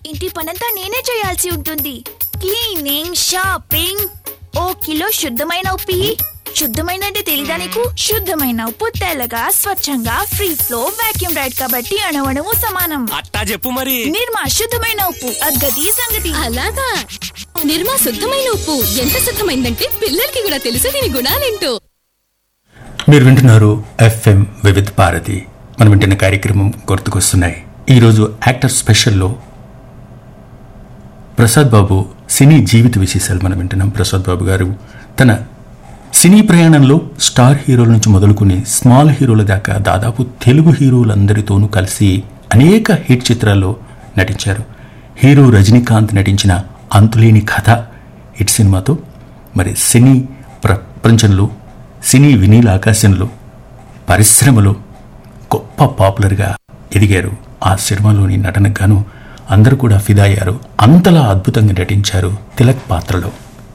ఇంటి పనంతా నేనే చేయాల్సి ఉంటుంది క్లీనింగ్ షాపింగ్ ఓ కిలో శుద్ధమైన ఉప్పు ఇయ్యి. శుద్ధమైన అంటే తెలీదా నీకు శుద్ధమైన ఉప్పు తెల్లగా స్వచ్ఛంగా ఫ్రీ ఫ్లో వాక్యూమ్ రైడ్ కాబట్టి అణవణము సమానం అట్టా చెప్పు మరి నిర్మా శుద్ధమైన ఉప్పు అగ్గది సంగతి అలాగా నిర్మా శుద్ధమైన ఉప్పు ఎంత శుద్ధమైందంటే పిల్లలకి కూడా తెలుసు దీని గుణాలేంటో మీరు వింటున్నారు ఎఫ్ఎం వివిధ భారతి మనం వింటున్న కార్యక్రమం గుర్తుకొస్తున్నాయి ఈరోజు యాక్టర్ స్పెషల్లో ప్రసాద్ బాబు సినీ జీవిత విశేషాలు మనం వింటున్నాం ప్రసాద్ బాబు గారు తన సినీ ప్రయాణంలో స్టార్ హీరోల నుంచి మొదలుకుని స్మాల్ హీరోల దాకా దాదాపు తెలుగు హీరోలందరితోనూ కలిసి అనేక హిట్ చిత్రాల్లో నటించారు హీరో రజనీకాంత్ నటించిన అంతులేని కథ హిట్ సినిమాతో మరి సినీ ప్రపంచంలో సినీ వినీల ఆకాశంలో పరిశ్రమలో గొప్ప పాపులర్గా ఎదిగారు ఆ సినిమాలోని నటనకు గాను అందరూ కూడా ఫిదా అయ్యారు అంతలా అద్భుతంగా నటించారు తిలక్ పాత్రలో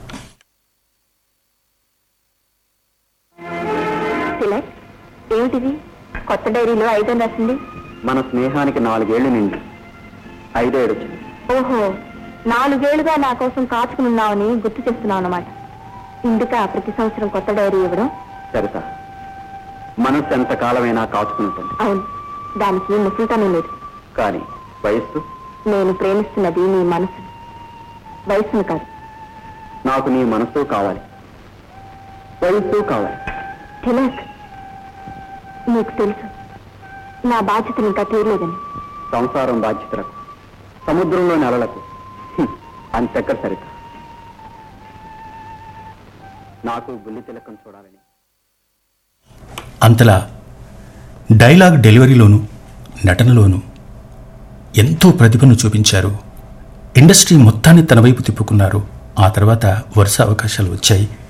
తిలక్ ఏమిటిది కొత్త డైరీలో ఐదో రాసింది మన స్నేహానికి నాలుగేళ్లు నిండి ఐదేడు వచ్చింది ఓహో నాలుగేళ్లుగా నా కోసం కాచుకున్నావని గుర్తు చేస్తున్నావు అన్నమాట ఇందుక ప్రతి సంవత్సరం కొత్త డైరీ ఇవ్వడం సరిత మనసు ఎంత కాలమైనా కాచుకుంటుంది అవును దానికి ముసలితనం లేదు కానీ వయస్సు నేను ప్రేమిస్తున్నది నీ మనసు వయసును కాదు నాకు నీ మనసు కావాలి వయస్సు కావాలి తిలక్ నీకు తెలుసు నా బాధ్యతలు ఇంకా తీరలేదని సంసారం బాధ్యతలకు సముద్రంలోని అలలకు హ్మ్, అంతెక్కడ సరిత నాకు బుల్లి తిలకం చూడాలని అంతలా డైలాగ్ డెలివరీలోను నటనలోను ఎంతో ప్రతిభను చూపించారు ఇండస్ట్రీ మొత్తాన్ని తన వైపు తిప్పుకున్నారు ఆ తర్వాత వరుస అవకాశాలు వచ్చాయి